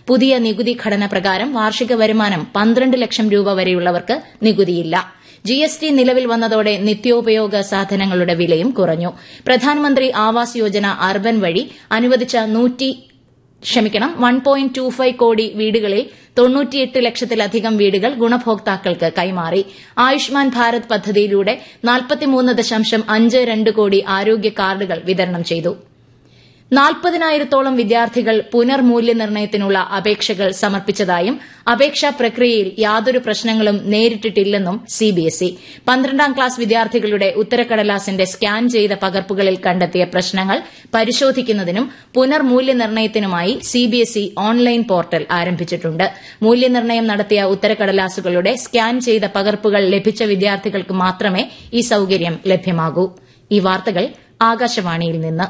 പുതിയ നികുതി ഘടന പ്രകാരം വാർഷിക വരുമാനം പന്ത്രണ്ട് ലക്ഷം രൂപ വരെയുള്ളവർക്ക് നികുതിയില്ല ജിഎസ്ടി നിലവിൽ വന്നതോടെ നിത്യോപയോഗ സാധനങ്ങളുടെ വിലയും കുറഞ്ഞു പ്രധാനമന്ത്രി ആവാസ് യോജന അർബൻ വഴി അനുവദിച്ച നൂറ്റി ക്ഷമിക്കണം വൺ പോയിന്റ് ടു ഫൈവ് കോടി വീടുകളിൽ തൊണ്ണൂറ്റിയെട്ട് ലക്ഷത്തിലധികം വീടുകൾ ഗുണഭോക്താക്കൾക്ക് കൈമാറി ആയുഷ്മാൻ ഭാരത് പദ്ധതിയിലൂടെ നാൽപ്പത്തിമൂന്ന് ദശാംശം അഞ്ച് രണ്ട് കോടി ആരോഗ്യ കാർഡുകൾ വിതരണം ചെയ്തു നാൽപ്പതിനായിരത്തോളം വിദ്യാർത്ഥികൾ പുനർമൂല്യനിർണ്ണയത്തിനുള്ള അപേക്ഷകൾ സമർപ്പിച്ചതായും അപേക്ഷാ പ്രക്രിയയിൽ യാതൊരു പ്രശ്നങ്ങളും നേരിട്ടിട്ടില്ലെന്നും സിബിഎസ്ഇ പന്ത്രണ്ടാം ക്ലാസ് വിദ്യാർത്ഥികളുടെ ഉത്തരക്കടലാസിന്റെ സ്കാൻ ചെയ്ത പകർപ്പുകളിൽ കണ്ടെത്തിയ പ്രശ്നങ്ങൾ പരിശോധിക്കുന്നതിനും പുനർമൂല്യനിർണ്ണയത്തിനുമായി സിബിഎസ്ഇ ഓൺലൈൻ പോർട്ടൽ ആരംഭിച്ചിട്ടുണ്ട് മൂല്യനിർണ്ണയം നടത്തിയ ഉത്തരക്കടലാസുകളുടെ സ്കാൻ ചെയ്ത പകർപ്പുകൾ ലഭിച്ച വിദ്യാർത്ഥികൾക്ക് മാത്രമേ ഈ സൌകര്യം ലഭ്യമാകൂ ഈ വാർത്തകൾ ആകാശവാണിയിൽ നിന്ന്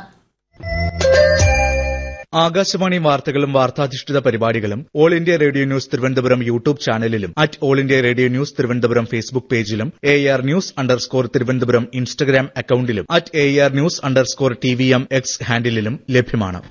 ആകാശവാണി വാർത്തകളും വാർത്താധിഷ്ഠിത പരിപാടികളും All India Radio News Thiruvananthapuram YouTube ചാനലിലും at All India Radio News Thiruvananthapuram Facebook പേജിലും A R news underscore Thiruvananthapuram Instagram അക്കൌണ്ടിലും at A R news underscore T V M X ഹാൻഡിലും ലഭ്യമാണ്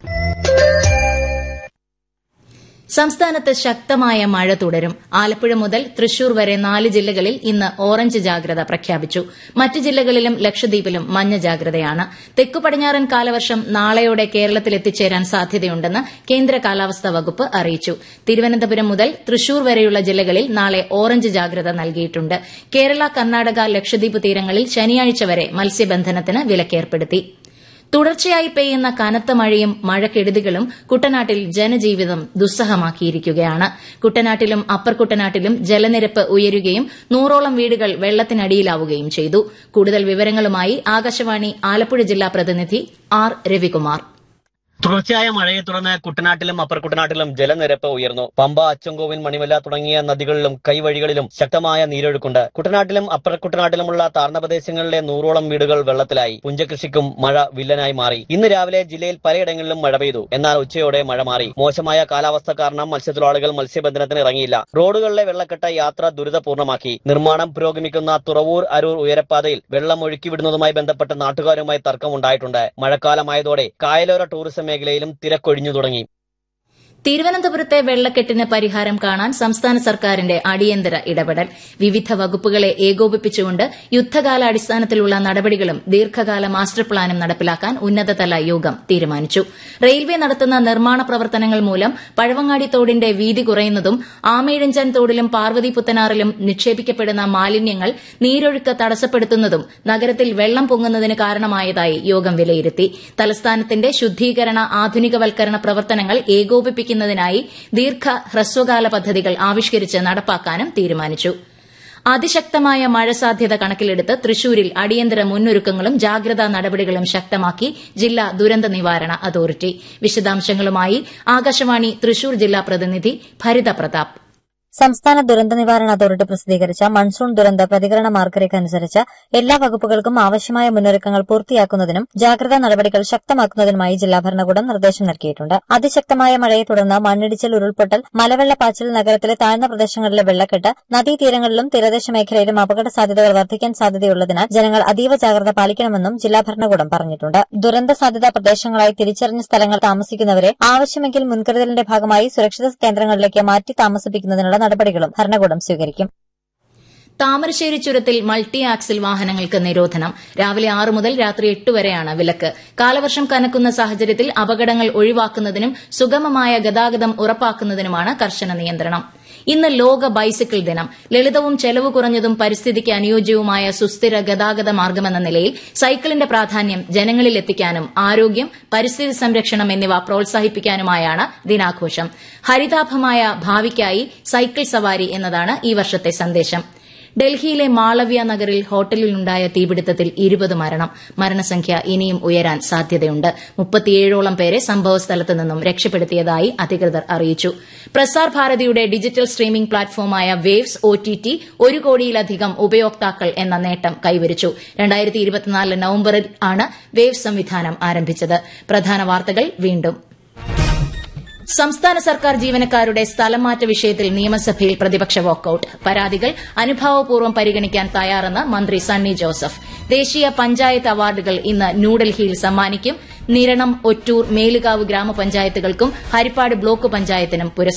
സംസ്ഥാനത്ത് ശക്തമായ മഴ തുടരും ആലപ്പുഴ മുതൽ തൃശൂർ വരെ നാല് ജില്ലകളിൽ ഇന്ന് ഓറഞ്ച് ജാഗ്രത പ്രഖ്യാപിച്ചു മറ്റ് ജില്ലകളിലും ലക്ഷദ്വീപിലും മഞ്ഞ ജാഗ്രതയാണ് തെക്കു പടിഞ്ഞാറൻ കാലവർഷം നാളെയോടെ കേരളത്തിലെത്തിച്ചേരാൻ സാധ്യതയുണ്ടെന്ന് കേന്ദ്ര കാലാവസ്ഥാ വകുപ്പ് അറിയിച്ചു തിരുവനന്തപുരം മുതൽ തൃശൂർ വരെയുള്ള ജില്ലകളിൽ നാളെ ഓറഞ്ച് ജാഗ്രത നൽകിയിട്ടുണ്ട് കേരള കർണാടക ലക്ഷദ്വീപ് തീരങ്ങളിൽ ശനിയാഴ്ച വരെ മത്സ്യബന്ധനത്തിന് വിലക്കേർപ്പെടുത്തി തുടർച്ചയായി പെയ്യുന്ന കനത്ത മഴയും മഴക്കെടുതികളും കുട്ടനാട്ടിൽ ജനജീവിതം ദുസ്സഹമാക്കിയിരിക്കുകയാണ് കുട്ടനാട്ടിലും അപ്പർ കുട്ടനാട്ടിലും ജലനിരപ്പ് ഉയരുകയും നൂറോളം വീടുകൾ വെള്ളത്തിനടിയിലാവുകയും ചെയ്തു കൂടുതൽ വിവരങ്ങളുമായി ആകാശവാണി ആലപ്പുഴ ജില്ലാ പ്രതിനിധി ആർ രവികുമാർ തുടർച്ചയായ മഴയെ തുടർന്ന് കുട്ടനാട്ടിലും അപ്പർ കുട്ടനാട്ടിലും ജലനിരപ്പ് ഉയർന്നു പമ്പ അച്ചൻകോവിൽ മണിമല തുടങ്ങിയ നദികളിലും കൈവഴികളിലും ശക്തമായ നീരൊഴുക്കുണ്ട് കുട്ടനാട്ടിലും അപ്പർ കുട്ടനാട്ടിലുമുള്ള താഴ്ന്ന പ്രദേശങ്ങളിലെ നൂറോളം വീടുകൾ വെള്ളത്തിലായി പുഞ്ചകൃഷിക്കും മഴ വില്ലനായി മാറി ഇന്ന് രാവിലെ ജില്ലയിൽ പലയിടങ്ങളിലും മഴ പെയ്തു എന്നാൽ ഉച്ചയോടെ മഴ മാറി മോശമായ കാലാവസ്ഥ കാരണം മത്സ്യത്തൊഴിലാളികൾ മത്സ്യബന്ധനത്തിന് ഇറങ്ങിയില്ല റോഡുകളിലെ വെള്ളക്കെട്ട് യാത്ര ദുരിതപൂർണ്ണമാക്കി നിർമ്മാണം പുരോഗമിക്കുന്ന തുറവൂർ അരൂർ ഉയരപ്പാതയിൽ വെള്ളം ഒഴുക്കിവിടുന്നതുമായി ബന്ധപ്പെട്ട് നാട്ടുകാരുമായി തർക്കമുണ്ടായിട്ടുണ്ട് മഴക്കാലമായതോടെ കായലോര ടൂറിസം മേഖലയിലും തിരക്കൊഴിഞ്ഞു തുടങ്ങി തിരുവനന്തപുരത്തെ വെള്ളക്കെട്ടിന് പരിഹാരം കാണാൻ സംസ്ഥാന സർക്കാരിന്റെ അടിയന്തര ഇടപെടൽ വിവിധ വകുപ്പുകളെ ഏകോപിപ്പിച്ചുകൊണ്ട് യുദ്ധകാലാടിസ്ഥാനത്തിലുള്ള നടപടികളും ദീർഘകാല മാസ്റ്റർ പ്ലാനും നടപ്പിലാക്കാൻ ഉന്നതതല യോഗം തീരുമാനിച്ചു റെയിൽവേ നടത്തുന്ന നിർമ്മാണ പ്രവർത്തനങ്ങൾ മൂലം പഴവങ്ങാടി തോടിന്റെ വീതി കുറയുന്നതും ആമയിഴഞ്ചൻ തോടിലും പാർവതി പുത്തനാറിലും നിക്ഷേപിക്കപ്പെടുന്ന മാലിന്യങ്ങൾ നീരൊഴുക്ക് തടസ്സപ്പെടുത്തുന്നതും നഗരത്തിൽ വെള്ളം പൊങ്ങുന്നതിന് കാരണമായതായി യോഗം വിലയിരുത്തി തലസ്ഥാനത്തിന്റെ ശുദ്ധീകരണ ആധുനികവൽക്കരണ പ്രവർത്തനങ്ങൾ ഏകോപിപ്പിക്കും വർദ്ധിപ്പിക്കുന്നതിനായി ദീർഘ ഹ്രസ്വകാല പദ്ധതികൾ ആവിഷ്കരിച്ച് നടപ്പാക്കാനും തീരുമാനിച്ചു അതിശക്തമായ മഴ സാധ്യത കണക്കിലെടുത്ത് തൃശൂരിൽ അടിയന്തര മുന്നൊരുക്കങ്ങളും ജാഗ്രതാ നടപടികളും ശക്തമാക്കി ജില്ലാ ദുരന്ത നിവാരണ അതോറിറ്റി വിശദാംശങ്ങളുമായി ആകാശവാണി തൃശൂർ ജില്ലാ പ്രതിനിധി ഭരിത പ്രതാപ് സംസ്ഥാന ദുരന്ത നിവാരണ അതോറിറ്റി പ്രസിദ്ധീകരിച്ച മൺസൂൺ ദുരന്ത പ്രതികരണ മാർഗരേഖ അനുസരിച്ച് എല്ലാ വകുപ്പുകൾക്കും ആവശ്യമായ മുന്നൊരുക്കങ്ങൾ പൂർത്തിയാക്കുന്നതിനും ജാഗ്രതാ നടപടികൾ ശക്തമാക്കുന്നതിനുമായി ജില്ലാ ഭരണകൂടം നിർദ്ദേശം നൽകിയിട്ടുണ്ട് അതിശക്തമായ മഴയെ തുടർന്ന് മണ്ണിടിച്ചിൽ ഉരുൾപൊട്ടൽ മലവെള്ളപ്പാച്ചിൽ നഗരത്തിലെ താഴ്ന്ന പ്രദേശങ്ങളിലെ വെള്ളക്കെട്ട് നദീതീരങ്ങളിലും തീരദേശ മേഖലയിലും അപകട സാധ്യതകൾ വർദ്ധിക്കാൻ സാധ്യതയുള്ളതിനാൽ ജനങ്ങൾ അതീവ ജാഗ്രത പാലിക്കണമെന്നും ജില്ലാ ഭരണകൂടം പറഞ്ഞിട്ടുണ്ട് ദുരന്ത സാധ്യതാ പ്രദേശങ്ങളായി തിരിച്ചറിഞ്ഞ സ്ഥലങ്ങൾ താമസിക്കുന്നവരെ ആവശ്യമെങ്കിൽ മുൻകരുതലിന്റെ ഭാഗമായി സുരക്ഷിത കേന്ദ്രങ്ങളിലേക്ക് മാറ്റി താമസിപ്പിക്കുന്നതിനുള്ള നടപടികളും ഭരണകൂടം സ്വീകരിക്കും താമരശ്ശേരി ചുരത്തിൽ മൾട്ടി ആക്സിൽ വാഹനങ്ങൾക്ക് നിരോധനം രാവിലെ ആറ് മുതൽ രാത്രി എട്ട് വരെയാണ് വിലക്ക് കാലവർഷം കനക്കുന്ന സാഹചര്യത്തിൽ അപകടങ്ങൾ ഒഴിവാക്കുന്നതിനും സുഗമമായ ഗതാഗതം ഉറപ്പാക്കുന്നതിനുമാണ് കർശന നിയന്ത്രണം ഇന്ന് ലോക ബൈസിക്കിൾ ദിനം ലളിതവും ചെലവ് കുറഞ്ഞതും പരിസ്ഥിതിക്ക് അനുയോജ്യവുമായ സുസ്ഥിര ഗതാഗത മാർഗ്ഗമെന്ന നിലയിൽ സൈക്കിളിന്റെ പ്രാധാന്യം ജനങ്ങളിൽ എത്തിക്കാനും ആരോഗ്യം പരിസ്ഥിതി സംരക്ഷണം എന്നിവ പ്രോത്സാഹിപ്പിക്കാനുമായാണ് ദിനാഘോഷം ഹരിതാഭമായ ഭാവിക്കായി സൈക്കിൾ സവാരി എന്നതാണ് ഈ വർഷത്തെ സന്ദേശം ഡൽഹിയിലെ മാളവ്യ നഗറിൽ ഹോട്ടലിലുണ്ടായ തീപിടുത്തത്തിൽ ഇരുപത് മരണം മരണസംഖ്യ ഇനിയും ഉയരാൻ സാധ്യതയുണ്ട് മുപ്പത്തിയേഴോളം പേരെ സംഭവസ്ഥലത്ത് നിന്നും രക്ഷപ്പെടുത്തിയതായി അധികൃതർ അറിയിച്ചു പ്രസാർ ഭാരതിയുടെ ഡിജിറ്റൽ സ്ട്രീമിംഗ് പ്ലാറ്റ്ഫോമായ വേവ്സ് ഒ ടി ടി ഒരു കോടിയിലധികം ഉപയോക്താക്കൾ എന്ന നേട്ടം കൈവരിച്ചു നവംബറിൽ ആണ് വേവ്സ് സംവിധാനം ആരംഭിച്ചത് പ്രധാന വാർത്തകൾ വീണ്ടും സംസ്ഥാന സർക്കാർ ജീവനക്കാരുടെ സ്ഥലംമാറ്റ വിഷയത്തിൽ നിയമസഭയിൽ പ്രതിപക്ഷ വാക്കൌട്ട് പരാതികൾ അനുഭാവപൂർവ്വം പരിഗണിക്കാൻ തയ്യാറെന്ന് മന്ത്രി സണ്ണി ജോസഫ് ദേശീയ പഞ്ചായത്ത് അവാർഡുകൾ ഇന്ന് ന്യൂഡൽഹിയിൽ സമ്മാനിക്കും നിരണം ഒറ്റൂർ മേലുകാവ് ഗ്രാമപഞ്ചായത്തുകൾക്കും ഹരിപ്പാട് ബ്ലോക്ക് പഞ്ചായത്തിനും പുരസ്കാരം